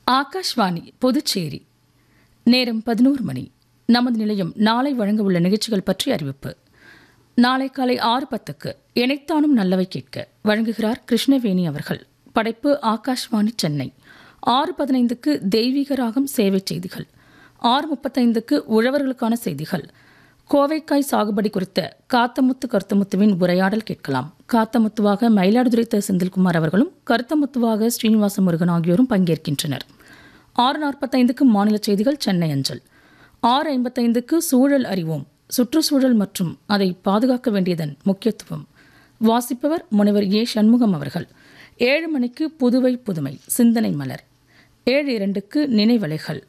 ஆகாஷ்வாணி புதுச்சேரி நேரம் பதினோரு மணி நமது நிலையம் நாளை வழங்க உள்ள நிகழ்ச்சிகள் பற்றி அறிவிப்பு நாளை காலை ஆறு பத்துக்கு இணைத்தானும் நல்லவை கேட்க வழங்குகிறார் கிருஷ்ணவேணி அவர்கள் படைப்பு ஆகாஷ்வாணி சென்னை ஆறு பதினைந்துக்கு தெய்வீக ராகம் சேவை செய்திகள் ஆறு முப்பத்தைந்துக்கு உழவர்களுக்கான செய்திகள் கோவைக்காய் சாகுபடி குறித்த காத்தமுத்து கருத்தமுத்துவின் உரையாடல் கேட்கலாம் காத்தமுத்துவாக மயிலாடுதுறை த செந்தில்குமார் அவர்களும் கருத்தமுத்துவாக ஸ்ரீனிவாச முருகன் ஆகியோரும் பங்கேற்கின்றனர் ஆறு நாற்பத்தைந்துக்கு மாநில செய்திகள் சென்னை அஞ்சல் ஆறு ஐம்பத்தைந்துக்கு சூழல் அறிவோம் சுற்றுச்சூழல் மற்றும் அதை பாதுகாக்க வேண்டியதன் முக்கியத்துவம் வாசிப்பவர் முனைவர் ஏ சண்முகம் அவர்கள் ஏழு மணிக்கு புதுவை புதுமை சிந்தனை மலர் ஏழு இரண்டுக்கு நினைவலைகள்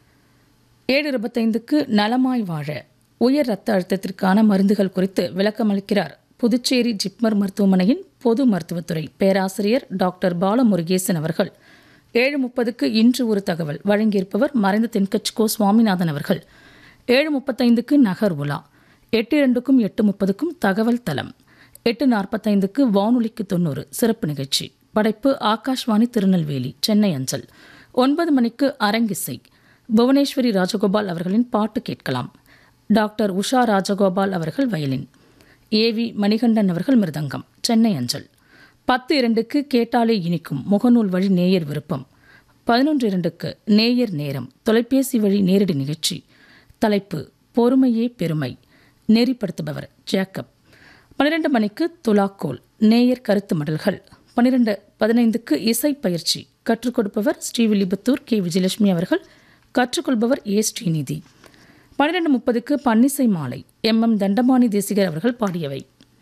ஏழு இருபத்தைந்துக்கு நலமாய் வாழ உயர் ரத்த அழுத்தத்திற்கான மருந்துகள் குறித்து விளக்கமளிக்கிறார் புதுச்சேரி ஜிப்மர் மருத்துவமனையின் பொது மருத்துவத்துறை பேராசிரியர் டாக்டர் பாலமுருகேசன் அவர்கள் ஏழு முப்பதுக்கு இன்று ஒரு தகவல் வழங்கியிருப்பவர் மறைந்த தென்கட்சிகோ சுவாமிநாதன் அவர்கள் ஏழு முப்பத்தைந்துக்கு நகர் உலா எட்டு இரண்டுக்கும் எட்டு முப்பதுக்கும் தகவல் தளம் எட்டு நாற்பத்தைந்துக்கு வானொலிக்கு தொண்ணூறு சிறப்பு நிகழ்ச்சி படைப்பு ஆகாஷ்வாணி திருநெல்வேலி சென்னை அஞ்சல் ஒன்பது மணிக்கு அரங்கிசை புவனேஸ்வரி ராஜகோபால் அவர்களின் பாட்டு கேட்கலாம் டாக்டர் உஷா ராஜகோபால் அவர்கள் வயலின் ஏவி மணிகண்டன் அவர்கள் மிருதங்கம் சென்னை அஞ்சல் பத்து இரண்டுக்கு கேட்டாலே இனிக்கும் முகநூல் வழி நேயர் விருப்பம் பதினொன்று இரண்டுக்கு நேயர் நேரம் தொலைபேசி வழி நேரடி நிகழ்ச்சி தலைப்பு பொறுமையே பெருமை நெறிப்படுத்துபவர் ஜேக்கப் பன்னிரண்டு மணிக்கு துலாக்கோல் நேயர் கருத்து மடல்கள் பன்னிரண்டு பதினைந்துக்கு இசை பயிற்சி கற்றுக் கொடுப்பவர் ஸ்ரீவில்லிபுத்தூர் கே விஜயலட்சுமி அவர்கள் கற்றுக்கொள்பவர் ஏ ஸ்ரீநிதி பன்னிரண்டு முப்பதுக்கு பன்னிசை மாலை எம் எம் தண்டபாணி தேசிகர் அவர்கள் பாடியவை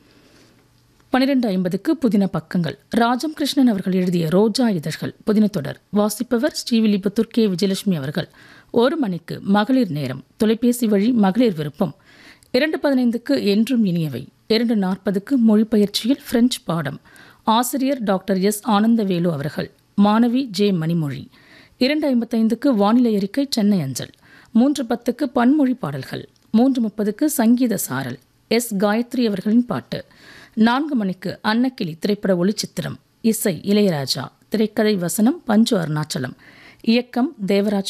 பன்னிரண்டு ஐம்பதுக்கு புதின பக்கங்கள் ராஜம் கிருஷ்ணன் அவர்கள் எழுதிய ரோஜா இதழ்கள் புதின தொடர் வாசிப்பவர் ஸ்ரீவில்லிபுத்தூர் கே விஜயலட்சுமி அவர்கள் ஒரு மணிக்கு மகளிர் நேரம் தொலைபேசி வழி மகளிர் விருப்பம் இரண்டு பதினைந்துக்கு என்றும் இனியவை இரண்டு நாற்பதுக்கு மொழிபெயர்ச்சியில் பிரெஞ்சு பாடம் ஆசிரியர் டாக்டர் எஸ் ஆனந்தவேலு அவர்கள் மாணவி ஜே மணிமொழி இரண்டு ஐம்பத்தைந்துக்கு வானிலை அறிக்கை சென்னை அஞ்சல் மூன்று பத்துக்கு பன்மொழி பாடல்கள் மூன்று முப்பதுக்கு சங்கீத சாரல் எஸ் காயத்ரி அவர்களின் பாட்டு நான்கு மணிக்கு அன்னக்கிளி திரைப்பட ஒளிச்சித்திரம் இசை இளையராஜா திரைக்கதை வசனம் பஞ்சு அருணாச்சலம் இயக்கம் தேவராஜ்